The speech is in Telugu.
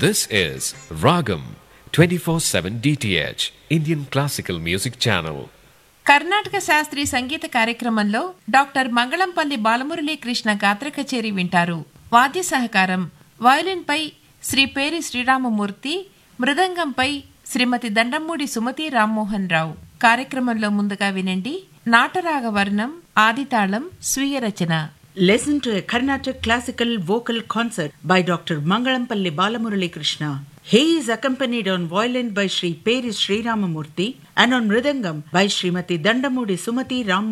This is Ragam 24/7 DTH Indian Classical Music Channel. Karnataka శాస్త్రీయ సంగీత కార్యక్రమంలో డాక్టర్ మంగళంపల్లి బాలమురళీ కృష్ణ గాత్ర కచేరి వింటారు వాద్య సహకారం వయలిన్పై శ్రీ పేరి శ్రీరామమూర్తి మృదంగంపై శ్రీమతి దండమూడి సుమతి రామ్మోహన్ రావు కార్యక్రమంలో ముందుగా వినండి నాటరాగ వర్ణం ఆదితాళం స్వీయ రచన Listen to a Carnatic classical vocal concert by Dr. Mangalampalli Balamurali Krishna. He is accompanied on violin by Sri Peri Sri Ramamurthy and on mridangam by Srimati Dandamudi Sumati Ram